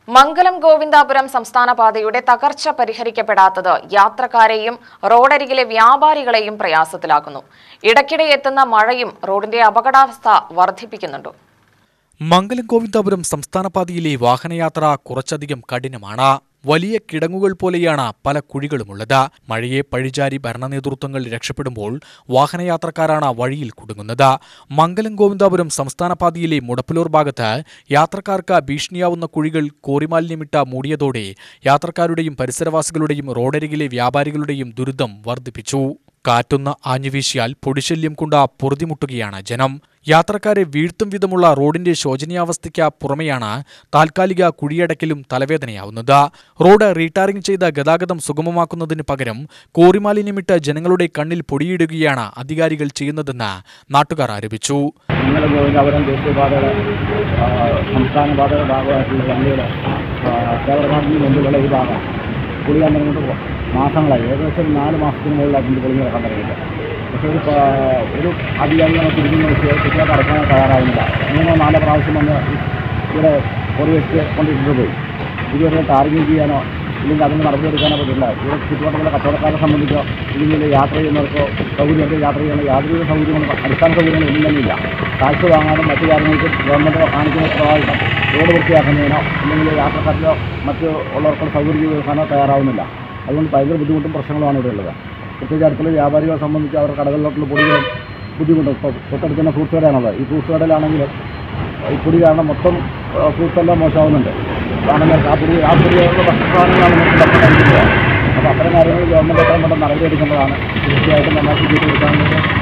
മംഗലം ഗോവിന്ദാപുരം സംസ്ഥാന പാതയുടെ തകർച്ച പരിഹരിക്കപ്പെടാത്തത് യാത്രക്കാരെയും റോഡരികിലെ വ്യാപാരികളെയും പ്രയാസത്തിലാക്കുന്നു ഇടയ്ക്കിടെ എത്തുന്ന മഴയും റോഡിന്റെ അപകടാവസ്ഥ വർദ്ധിപ്പിക്കുന്നുണ്ട് മംഗലം ഗോവിന്ദാപുരം സംസ്ഥാന പാതയിലെ വാഹനയാത്ര കുറച്ചധികം കഠിനമാണ് വലിയ കിടങ്ങുകൾ പോലെയാണ് പല കുഴികളുമുള്ളത് മഴയെ പഴിചാരി ഭരണനേതൃത്വങ്ങൾ രക്ഷപ്പെടുമ്പോൾ വാഹനയാത്രക്കാരാണ് വഴിയിൽ കുടുങ്ങുന്നത് മംഗലം ഗോവിന്ദാപുരം സംസ്ഥാന പാതയിലെ മുടപ്പലൂർ ഭാഗത്ത് യാത്രക്കാർക്ക് ഭീഷണിയാവുന്ന കുഴികൾ കോറിമാലിന്യമിട്ട മൂടിയതോടെ യാത്രക്കാരുടെയും പരിസരവാസികളുടെയും റോഡരികിലെ വ്യാപാരികളുടെയും ദുരിതം വർദ്ധിപ്പിച്ചു കാറ്റൊന്ന് ആഞ്ഞുവീശിയാൽ പൊടിശല്യം കൊണ്ട് പൊറുതിമുട്ടുകയാണ് ജനം യാത്രക്കാരെ വീഴ്ത്തും വിധമുള്ള റോഡിന്റെ ശോചനീയാവസ്ഥയ്ക്ക് പുറമെയാണ് താൽക്കാലിക കുഴിയടക്കലും തലവേദനയാവുന്നത് റോഡ് റീടാറിംഗ് ചെയ്ത് ഗതാഗതം സുഗമമാക്കുന്നതിന് പകരം കോറിമാലിന്യമിട്ട് ജനങ്ങളുടെ കണ്ണിൽ പൊടിയിടുകയാണ് അധികാരികൾ ചെയ്യുന്നതെന്ന് നാട്ടുകാർ ആരോപിച്ചു ഞങ്ങൾ ഗോവിന്ദാപുരം ദേശീയപാതയുടെ ആ, സംസ്ഥാന പാതയുടെ ഭാഗമായിട്ടുള്ള വണ്ടിയുടെ കേരളത്തിന് മുമ്പിലുള്ള ഈ ഭാഗം പൊളിയാൻ തുടങ്ങിയിട്ട് മാസങ്ങളായി ഏകദേശം ഒരു നാല് മാസത്തിന് മുകളിലായിട്ട് പൊളിഞ്ഞ് കിടക്കാൻ തുടങ്ങിയിട്ട് പക്ഷേ ഒരു പ- ഒരു അധികാരി നമ്മൾ തിരിഞ്ഞു നോക്കി കുട്ടികളെ അടക്കാൻ തയ്യാറാവുന്നില്ല മൂന്നോ നാലോ പ്രാവശ്യം വന്ന് ഇവിടെ പൊടി വെച്ച് കൊണ്ടിട്ടിട്ട് പോയി ഇതുവരെ ടാർഗറ്റ് ചെയ്യാനോ ഇല്ലെങ്കിൽ അതിന് നടപടി എടുക്കാനോ പറ്റില്ല ഇവിടെ ചുറ്റുപാടുള്ള കച്ചവടക്കാരെ സംബന്ധിച്ചോ ഇല്ലെങ്കിൽ യാത്ര ചെയ്യുന്നവർക്കോ സൗകര്യമൊക്കെ യാത്ര ചെയ്യാനോ യാതൊരു സൗകര്യങ്ങളും അടിസ്ഥാന സൗകര്യങ്ങളും ഇല്ലെന്നില്ല ടാക്സ് വാങ്ങാനും മറ്റു കാര്യങ്ങൾക്കും ഗവൺമെൻറ് കാണിക്കുന്ന പ്രഭാവിക്കാം റോഡ് വൃത്തിയാക്കുന്നതിനോ അല്ലെങ്കിൽ യാത്രക്കാരിലോ മറ്റു ഉള്ളവർക്കുള്ള സൗകര്യം ചെയ്ത് കൊടുക്കാനോ തയ്യാറാവുന്നില്ല അതുകൊണ്ട് ഭയങ്കര ബുദ്ധിമുട്ടും പ്രശ്നങ്ങളുമാണ് ഇവിടെ ഉള്ളത് പ്രത്യേകിച്ച് അടുത്തുള്ള വ്യാപാരികളെ സംബന്ധിച്ച് അവരുടെ കടകളിലോട്ടുള്ള പൊടികളും ബുദ്ധിമുട്ടും ഇപ്പോൾ തൊട്ടടുത്തുന്ന ഫ്രൂട്ട്സ് കടയാണുള്ളത് ഈ ഫ്രൂട്ട്സ് കടയിലാണെങ്കിൽ ഈ പൊടി കാരണം മൊത്തം ഫ്രൂട്ട്സ് എല്ലാം മോശമാവുന്നുണ്ട് കാരണം ആ പൊടി ആ പൊടിയുള്ള ഭക്ഷണസാധനങ്ങളാണ് നമുക്ക് ഭക്ഷണം അപ്പോൾ അത്തരം കാര്യങ്ങൾ ഗവൺമെൻറ് എത്രയും പെട്ടെന്ന് നടപടിയെടുക്കേണ്ടതാണ് തീർച്ചയായിട്ടും നന്നാക്കി ചെയ്ത് കൊടുക്കാൻ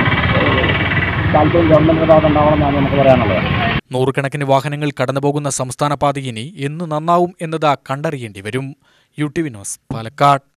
താല്പര്യം ഗവൺമെൻറ്റിൻ്റെ ഭാഗത്ത് ഉണ്ടാവണമെന്നാണ് നമുക്ക് പറയാനുള്ളത് നൂറുകണക്കിന് വാഹനങ്ങൾ കടന്നുപോകുന്ന സംസ്ഥാന പാത ഇനി എന്ന് നന്നാവും എന്നത് കണ്ടറിയേണ്ടി വരും U T V news Palakkad